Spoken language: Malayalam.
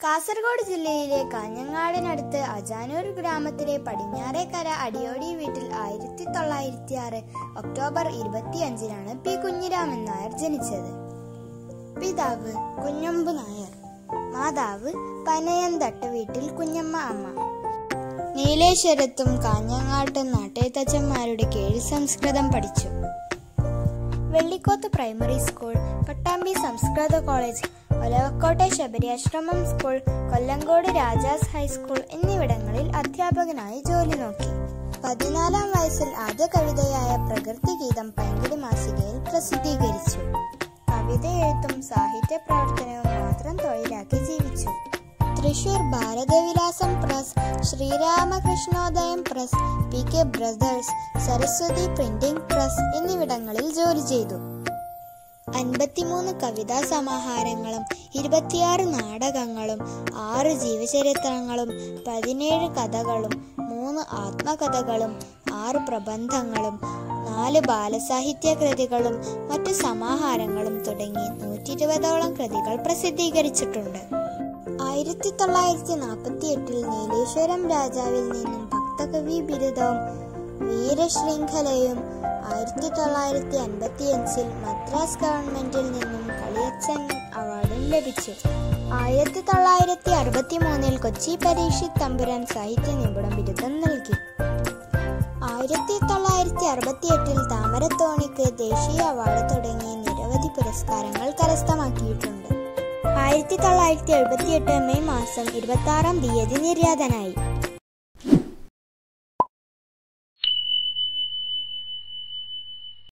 കാസർഗോഡ് ജില്ലയിലെ കാഞ്ഞങ്ങാടിനടുത്ത് അജാനൂർ ഗ്രാമത്തിലെ പടിഞ്ഞാറേക്കര അടിയോടി വീട്ടിൽ ആയിരത്തി തൊള്ളായിരത്തി ആറ് ഒക്ടോബർ ഇരുപത്തിയഞ്ചിനാണ് പി കുഞ്ഞിരാമൻ നായർ ജനിച്ചത് പിതാവ് കുഞ്ഞമ്പു നായർ മാതാവ് പനയന്തട്ട് വീട്ടിൽ കുഞ്ഞമ്മ അമ്മ നീലേശ്വരത്തും കാഞ്ഞങ്ങാട്ടും നാട്ടേത്തച്ഛന്മാരുടെ കീഴിൽ സംസ്കൃതം പഠിച്ചു വെള്ളിക്കോത്ത് പ്രൈമറി സ്കൂൾ പട്ടാമ്പി സംസ്കൃത കോളേജ് ഒലവക്കോട്ടെ ശബരിയാശ്രമം സ്കൂൾ കൊല്ലങ്കോട് രാജാസ് ഹൈസ്കൂൾ എന്നിവിടങ്ങളിൽ അധ്യാപകനായി ജോലി നോക്കി പതിനാലാം വയസ്സിൽ ആദ്യ കവിതയായ പ്രകൃതി ഗീതം പൈങ്കിളി മാസികയിൽ പ്രസിദ്ധീകരിച്ചു കവിത എഴുത്തും സാഹിത്യ പ്രവർത്തനവും മാത്രം തൊഴിലാക്കി ജീവിച്ചു Thrissur Bharathavilasam press Sreeramakrishnodayam press P K brothers Saraswathi printing press എന്നിവിടങ്ങളിൽ ജോലി ചെയ്തു അൻപത്തിമൂന്ന് കവിതാ സമാഹാരങ്ങളും ഇരുപത്തിയാറ് നാടകങ്ങളും ആറ് ജീവചരിത്രങ്ങളും പതിനേഴ് കഥകളും മൂന്ന് ആത്മകഥകളും ആറ് പ്രബന്ധങ്ങളും നാല് ബാലസാഹിത്യ കൃതികളും മറ്റു സമാഹാരങ്ങളും തുടങ്ങി നൂറ്റി ഇരുപതോളം കൃതികൾ പ്രസിദ്ധീകരിച്ചിട്ടുണ്ട് ആയിരത്തി തൊള്ളായിരത്തി നാൽപ്പത്തി എട്ടിൽ നീലേശ്വരം രാജാവിൽ നിന്നും ഭക്തകവി ബിരുദവും വീരശൃംഖലയും ആയിരത്തി തൊള്ളായിരത്തി അൻപത്തി അഞ്ചിൽ മദ്രാസ് ഗവൺമെന്റിൽ നിന്നും കളിയച്ചൻ അവാർഡും ലഭിച്ചു ആയിരത്തി തൊള്ളായിരത്തി അറുപത്തി മൂന്നിൽ കൊച്ചി പരീക്ഷിത് തമ്പുരാൻ സാഹിത്യ നിപുണ ബിരുദം നൽകി ആയിരത്തി തൊള്ളായിരത്തി അറുപത്തി എട്ടിൽ താമരത്തോണിക്ക് ദേശീയ അവാർഡ് തുടങ്ങി നിരവധി പുരസ്കാരങ്ങൾ കരസ്ഥമാക്കിയിട്ടുണ്ട് ആയിരത്തി തൊള്ളായിരത്തി എഴുപത്തി എട്ട് മെയ് മാസം ഇരുപത്തി ആറാം തീയതി നിര്യാതനായി